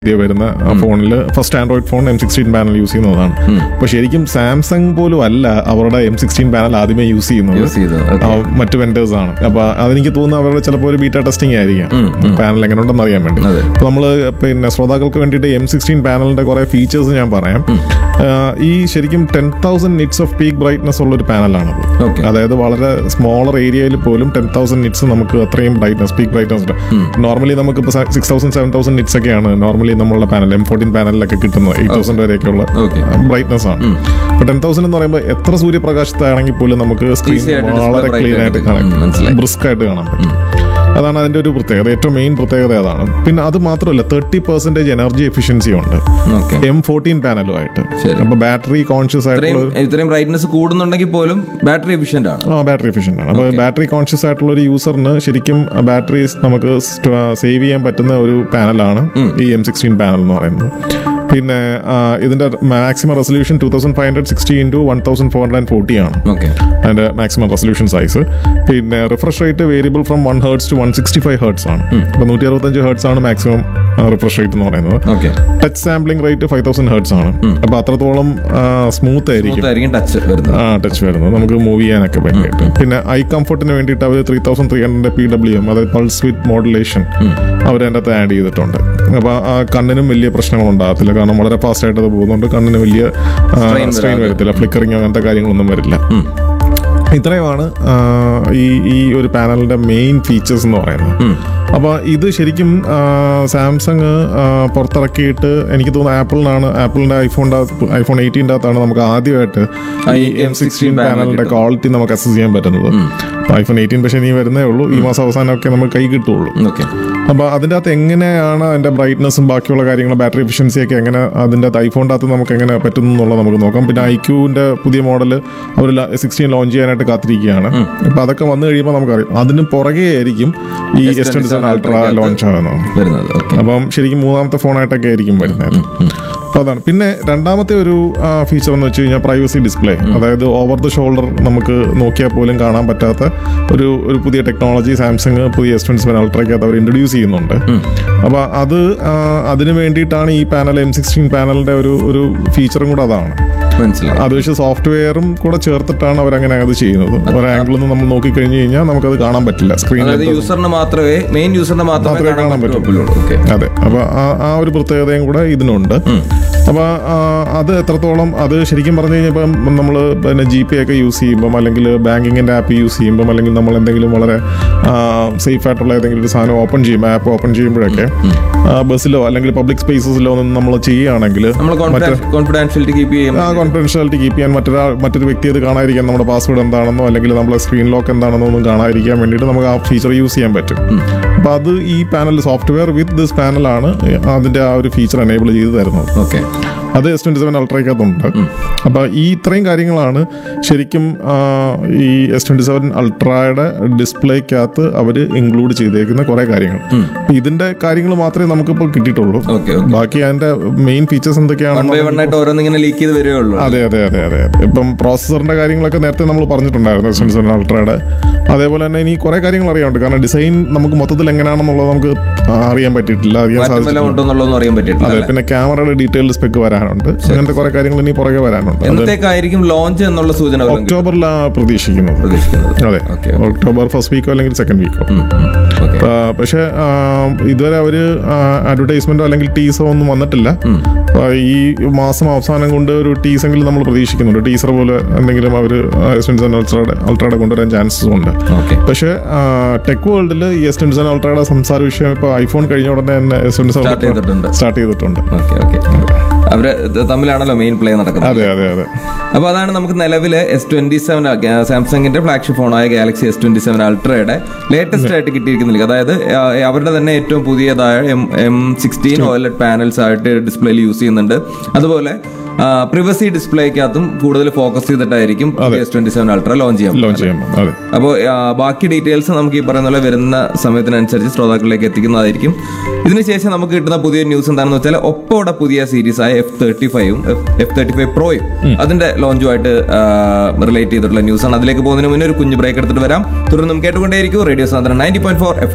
പുതിയ വരുന്ന ഫോണിൽ first android phone M sixteen panel use ചെയ്യുന്നതാണ് അപ്പൊ ശരിക്കും സാംസങ് പോലും അല്ല അവരുടെ എം സിക്സ്റ്റീൻ പാനൽ ആദ്യമേ യൂസ് ചെയ്യുന്നത് യൂസ് ചെയ്തത് ആ, മറ്റ് വെൻഡേഴ്സ് ആണ് അപ്പൊ അതെനിക്ക് തോന്നുന്നു അവരുടെ ചിലപ്പോൾ ഒരു ബീറ്റ ടെസ്റ്റിംഗ് ആയിരിക്കാം പാനൽ എങ്ങനെ ഉണ്ടെന്ന് അറിയാൻ വേണ്ടി അതെ. അപ്പൊ നമ്മള് പിന്നെ ശ്രോതാക്കൾക്ക് വേണ്ടിയിട്ട് എം സിക്സ്റ്റീൻ പാനലിന്റെ കുറെ ഫീച്ചേഴ്സ് ഞാൻ പറയാം ആ, ഈ ശരിക്കും ten thousand nits of peak brightness ഉള്ള ഒരു പാനലാണത് Okay. അതായത് വളരെ സ്മോളർ ഏരിയയിൽ പോലും ടെൻ തൗസൻഡ് നിറ്റ്സ് നമുക്ക് അത്രയും ബ്രൈറ്റ്നസ് പീക്ക് ബ്രൈറ്റ്നസ് നോർമലി നമുക്ക് ഇപ്പോൾ six thousand seven thousand nits ഒക്കെയാണ് നോർമലി നമ്മളുടെ പാനൽ എം ഫോർട്ടീൻ പാനലിലൊക്കെ കിട്ടുന്നത് എയ്റ്റ് തൗസൻഡ് വരെയൊക്കെയുള്ള Okay. ബ്രൈറ്റ്നസ് ആണ് അപ്പൊ ടെൻ തൗസൻഡ് എന്ന് പറയുമ്പോൾ എത്ര സൂര്യപ്രകാശത്താണെങ്കിൽ പോലും നമുക്ക് സ്ക്രീൻ Easy ആയിട്ട് display വളരെ bright ക്ലീൻ ആയിട്ട് ആയിട്ട് കാണാം ഉം, മനസ്സിലായി. ബ്രിസ്ക് ആയിട്ട് കാണാൻ പറ്റും അതാണ് അതിന്റെ ഒരു പ്രത്യേകത ഏറ്റവും മെയിൻ പ്രത്യേകത അതാണ് പിന്നെ അത് മാത്രമല്ല തേർട്ടി പെർസെന്റേജ് എനർജി എഫിഷ്യൻസി ഉണ്ട് ഓക്കെ എം ഫോർട്ടീൻ പാനലുമായിട്ട് ശരി. അപ്പൊ ബാറ്ററി കോൺഷ്യസ് ഇത്രയും ആയിട്ടുള്ള ഇത്രയും ബ്രൈറ്റ്നസ് കൂടുന്നുണ്ടെങ്കിൽ പോലും ബാറ്ററി എഫിഷ്യന്റ് ആണ് ആ ബാറ്ററി എഫിഷ്യന്റ് ആണ് അപ്പോൾ ബാറ്ററി കോൺഷ്യസ് ആയിട്ടുള്ള ഒരു യൂസറിന് ശരിക്കും ബാറ്ററി നമുക്ക് സേവ് ചെയ്യാൻ പറ്റുന്ന ഒരു പാനലാണ് ഈ എം സിക്സ്റ്റീൻ പാനൽ എന്ന് പറയുന്നത് പിന്നെ ആ, ഇതിന്റെ maximum resolution two thousand five hundred sixty into one thousand four hundred and forty ആണ് ഓക്കെ അതിന്റെ മാക്സിമം റെസൊല്യൂഷൻ സൈസ് പിന്നെ refresh rate variable from one hertz to one sixty five hertz ആണ് അപ്പോൾ നൂറ്റി അറുപത്തഞ്ച് ഹേർട്സ് ആണ് മാക്സിമം റിഫ്രഷ് റേറ്റ് എന്ന് പറയുന്നത് okay touch sampling rate five thousand hertz ആണ് അപ്പോൾ അത്രത്തോളം സ്മൂത്ത് ആയിരിക്കും ആയിരിക്കും ടച്ച് വരുന്നത് ആ ടച്ച് വരുന്നത് നമുക്ക് മൂവ് ചെയ്യാനൊക്കെ വേണ്ടിയിട്ട് പിന്നെ ഐ കംഫർട്ടിന് വേണ്ടിയിട്ട് അവർ three thousand three hundred P W M അതായത് പൾസ് വിത്ത് മോഡുലേഷൻ അവർ അതിൻ്റെ അകത്ത് ആഡ് ചെയ്തിട്ടുണ്ട് അപ്പോൾ ആ കണ്ണിനും വലിയ പ്രശ്നങ്ങൾ ഉണ്ടാകത്തില്ല കാരണം വളരെ ഫാസ്റ്റ് ആയിട്ട് അത് പോകുന്നുണ്ട് കണ്ണിന് വലിയ Strain സ്ട്രെയിൻ വരാതെ. വരത്തില്ല ഫ്ലിക്കറിങ് അങ്ങനത്തെ കാര്യങ്ങളൊന്നും വരില്ല ഇത്രയുമാണ് ആ, ഈ ഈ ഒരു പാനലിന്റെ മെയിൻ ഫീച്ചേഴ്സ് എന്ന് പറയുന്നത് അപ്പോൾ ഇത് ശരിക്കും സാംസങ് പുറത്തിറക്കിയിട്ട് എനിക്ക് തോന്നുന്നു ആപ്പിളിനാണ് ആപ്പിളിന്റെ ഐഫോണിന്റെ ഐഫോൺ എയ്റ്റീൻ്റെ അകത്താണ് നമുക്ക് ആദ്യമായിട്ട് ഈ എം സിക്സ്റ്റീൻ പാനലിന്റെ ക്വാളിറ്റി നമുക്ക് അസസ് ചെയ്യാൻ പറ്റുന്നത് ഐഫോൺ എയ്റ്റീൻ പക്ഷേ ഇനി വരുന്നേ ഉള്ളൂ ഈ മാസം അവസാനമൊക്കെ നമുക്ക് കൈ കിട്ടുള്ളൂ ഓക്കെ അപ്പോൾ അതിൻ്റെ അകത്ത് എങ്ങനെയാണ് അതിൻ്റെ ബ്രൈറ്റ്നസ്സും ബാക്കിയുള്ള കാര്യങ്ങളും ബാറ്ററി എഫിഷ്യൻസി ഒക്കെ എങ്ങനെ അതിൻ്റെ അകത്ത് ഐഫോണിൻ്റെ അകത്ത് നമുക്ക് എങ്ങനെ പറ്റുന്നു എന്നുള്ളത് നമുക്ക് നോക്കാം പിന്നെ ഐക്യൂവിൻ്റെ പുതിയ മോഡൽ അവർ സിക്സ്റ്റീൻ ലോഞ്ച് ചെയ്യാനായിട്ട് കാത്തിരിക്കുകയാണ് അപ്പോൾ അതൊക്കെ വന്നു കഴിയുമ്പോൾ നമുക്കറിയാം അതിന് പുറകെ ആയിരിക്കും ഈ S twenty seven ultra launch ആകുന്നത് വരുന്നത് ഓക്കെ അപ്പം ശരിക്കും മൂന്നാമത്തെ ഫോണായിട്ടൊക്കെ ആയിരിക്കും വരുന്നത് അപ്പോൾ അതാണ് പിന്നെ രണ്ടാമത്തെ ഒരു ഫീച്ചർ എന്ന് വെച്ച് കഴിഞ്ഞാൽ പ്രൈവസി ഡിസ്പ്ലേ അതായത് ഓവർ ദ ഷോൾഡർ നമുക്ക് നോക്കിയാൽ പോലും കാണാൻ പറ്റാത്ത ഒരു ഒരു പുതിയ ടെക്നോളജി സാംസങ് പുതിയ എസ് ട്വൻറ്റി സെവൻ അൾട്രയ്ക്കകത്ത് അവർ ഇൻട്രൊഡ്യൂസ് ചെയ്യുന്നുണ്ട് അപ്പോൾ അത് ആ, അതിന് വേണ്ടിയിട്ടാണ് ഈ പാനൽ എം സിക്സ്റ്റീൻ പാനലിന്റെ ഒരു ഒരു ഫീച്ചറും കൂടെ അതാണ് മനസ്സിലായി അത് പക്ഷേ സോഫ്റ്റ്വെയറും കൂടെ ചേർത്തിട്ടാണ് അവരങ്ങനെ അത് ചെയ്യുന്നത് ഒരു ആംഗിളിൽ നിന്ന് നമ്മൾ നോക്കി കഴിഞ്ഞ് കഴിഞ്ഞാൽ നമുക്കത് കാണാൻ പറ്റില്ല അതായത് സ്ക്രീനിൽ യൂസറിന് മാത്രമേ മെയിൻ യൂസറിന് മാത്രമേ മാത്രമേ കാണാൻ കാണാൻ പറ്റുള്ളൂ ഓക്കെ അതെ അപ്പൊ ആ- ആ ഒരു പ്രത്യേകതയും കൂടെ ഇതിനുണ്ട് അപ്പൊ ആ, അത് എത്രത്തോളം അത് ശരിക്കും പറഞ്ഞു കഴിഞ്ഞപ്പം നമ്മൾ പിന്നെ ജി പേ ഒക്കെ യൂസ് ചെയ്യുമ്പം അല്ലെങ്കിൽ ബാങ്കിങ്ങിന്റെ ആപ്പ് യൂസ് ചെയ്യുമ്പം അല്ലെങ്കിൽ നമ്മൾ എന്തെങ്കിലും വളരെ സേഫ് ആയിട്ടുള്ള ഏതെങ്കിലും ഒരു സാധനം ഓപ്പൺ ചെയ്യുമ്പോൾ ആപ്പ് ഓപ്പൺ ചെയ്യുമ്പോഴൊക്കെ ആ, ബസ്സിലോ അല്ലെങ്കിൽ പബ്ലിക് സ്പേസസിലോ ഒന്നും നമ്മൾ ചെയ്യുകയാണെങ്കിൽ നമ്മൾ കോൺഫിഡൻഷ്യലിറ്റി കീപ്പ് ചെയ്യും ആ കോൺഫിഡൻഷ്യാലിറ്റി കീപ്പ് ചെയ്യാൻ മറ്റൊരാൾ മറ്റൊരു വ്യക്തി അത് കാണാതിരിക്കാൻ നമ്മുടെ പാസ്വേഡ് എന്താണെന്നോ അല്ലെങ്കിൽ നമ്മളെ സ്ക്രീൻ ലോക്ക് എന്താണെന്നോ ഒന്നും കാണാതിരിക്കാൻ വേണ്ടിയിട്ട് നമുക്ക് ആ ഫീച്ചർ യൂസ് ചെയ്യാൻ പറ്റും അപ്പോൾ അത് ഈ പാനൽ സോഫ്റ്റ്വെയർ വിത്ത് ദിസ് പാനലാണ് അതിന്റെ ആ ഒരു ഫീച്ചർ എനേബിൾ ചെയ്ത് തരുന്നത് ഓക്കെ അത് എസ് ട്വന്റി സെവൻ അൾട്രയ്ക്കകത്തുണ്ട് അപ്പോൾ ഈ ഇത്രയും കാര്യങ്ങളാണ് ശരിക്കും ആ, ഈ എസ് ട്വന്റി സെവൻ അൾട്രയുടെ ഡിസ്പ്ലേക്കകത്ത് അവർ ഇൻക്ലൂഡ് ചെയ്തേക്കുന്ന കുറേ കാര്യങ്ങൾ അപ്പൊ ഇതിന്റെ കാര്യങ്ങൾ മാത്രമേ നമുക്കിപ്പോൾ കിട്ടിയിട്ടുള്ളൂ ഓക്കെ ഓക്കെ ബാക്കി അതിന്റെ മെയിൻ ഫീച്ചേഴ്സ് വൺ എന്തൊക്കെയാണെന്ന് ബൈ വൺ ആയിട്ട് ഓരോന്ന് ഇങ്ങനെ ലീക്ക് ചെയ്ത് വരികയുള്ളൂ അതെ അതെ അതെ അതെ അതെ ഇപ്പം പ്രോസസ്സറിന്റെ കാര്യങ്ങളൊക്കെ നേരത്തെ നമ്മൾ പറഞ്ഞിട്ടുണ്ടായിരുന്നു എസ് സെവൻ അൾട്രയുടെ അതേപോലെ തന്നെ ഇനി കുറെ കാര്യങ്ങൾ അറിയാനുണ്ട് കാരണം ഡിസൈൻ നമുക്ക് മൊത്തത്തിൽ എങ്ങനെയാണെന്നുള്ളത് നമുക്ക് അറിയാൻ പറ്റിയിട്ടില്ല അറിയാൻ മാറ്റം വല്ല സാധിച്ചിട്ടില്ല ഉണ്ടോന്നുള്ളതൊന്നും അറിയാൻ പറ്റിയിട്ടില്ല അതെ അല്ലേ? പിന്നെ ക്യാമറയുടെ ഡീറ്റെയിൽ സ്പെക്ക് വരാനുണ്ട് അങ്ങനത്തെ കുറെ കാര്യങ്ങൾ ഇനി പുറകെ വരാനുണ്ട് അത് എന്നത്തേക്കായിരിക്കും ലോഞ്ച് എന്നുള്ള സൂചന വല്ലതും കിട്ടുമോ? ഒക്ടോബറിലാണ് പ്രതീക്ഷിക്കുന്നത് പ്രതീക്ഷിക്കുന്നത് അതെ ഓക്കെ ഒക്ടോബർ ഫസ്റ്റ് വീക്കോ അല്ലെങ്കിൽ സെക്കൻഡ് വീക്കോ ഓക്കെ പക്ഷേ ആ, ഇതുവരെ അവര് അഡ്വർടൈസ്മെന്റോ അല്ലെങ്കിൽ ടീസോ ഒന്നും വന്നിട്ടില്ല ആ, ഈ മാസം അവസാനം കൊണ്ട് ഒരു ടീസെങ്കിലും നമ്മൾ പ്രതീക്ഷിക്കുന്നുണ്ട് ടീസർ പോലെ എന്തെങ്കിലും അവർ അൾട്രയുടെ അൾട്രയുടെ കൊണ്ടുവരാൻ ചാൻസസ് ഉണ്ട് ഓക്കെ പക്ഷേ ടെക് വേൾഡിൽ ഈ എസ് ട്വന്റി സെവൻ അൾട്രയുടെ സംസാര വിഷയം ഇപ്പോൾ ഐഫോൺ കഴിഞ്ഞ ഉടനെ തന്നെ എസ് ട്വന്റി സെവൻ സ്റ്റാർട്ട് ചെയ്തിട്ടുണ്ട് സ്റ്റാർട്ട് ചെയ്തിട്ടുണ്ട് ഓക്കെ ഓക്കെ അവര് ത- തമ്മിലാണല്ലോ മെയിൻ പ്ലേ നടക്കുന്നത് അതെ അതെ അതെ അപ്പൊ അതാണ് നമുക്ക് നിലവിൽ എസ് ട്വന്റി സെവൻ സാംസങ്ങിന്റെ ഫ്ലാഗ്ഷിപ്പ് ഫോണായ ഗാലക്സി എസ് ട്വന്റി സെവൻ അൾട്രയുടെ ലേറ്റസ്റ്റ് ആയിട്ട് കിട്ടിയിരിക്കുന്നില്ല അതായത് ആ, അവരുടെ തന്നെ ഏറ്റവും പുതിയതായ M M sixteen OLED panels ആയിട്ട് ഡിസ്പ്ലേയിൽ യൂസ് ചെയ്യുന്നുണ്ട് അതുപോലെ പ്രിവസി ഡിസ്പ്ലേക്കകത്തും കൂടുതൽ ഫോക്കസ് ചെയ്തിട്ടായിരിക്കും S twenty seven ultra launch ചെയ്യാൻ ലോഞ്ച് ചെയ്യുമ്പോൾ അതെ അപ്പോൾ ബാക്കി ഡീറ്റെയിൽസ് നമുക്ക് ഈ പറയുന്ന പോലെ വരുന്ന സമയത്തിനനുസരിച്ച് ശ്രോതാക്കളിലേക്ക് എത്തിക്കുന്നതായിരിക്കും ഇതിനുശേഷം നമുക്ക് കിട്ടുന്ന പുതിയ ന്യൂസ് എന്താണെന്ന് വെച്ചാൽ ഒപ്പോടെ പുതിയ സീരീസ് ആയ എഫ് തേർട്ടി ഫൈവും എഫ് തേർട്ടി ഫൈവ് പ്രോയും അതിന്റെ ലോഞ്ചുമായിട്ട് റിലേറ്റ് ചെയ്തിട്ടുള്ള ന്യൂസാണ് അതിലേക്ക് പോകുന്നതിന് മുന്നേ ഒരു കുഞ്ഞു ബ്രേക്ക് എടുത്തിട്ട് വരാം തുടർന്ന് നമുക്ക് കേട്ടുകൊണ്ടേയിരിക്കും റേഡിയോ സാധനം നയൻറ്റി പോയിന്റ് ഫോർ എഫ്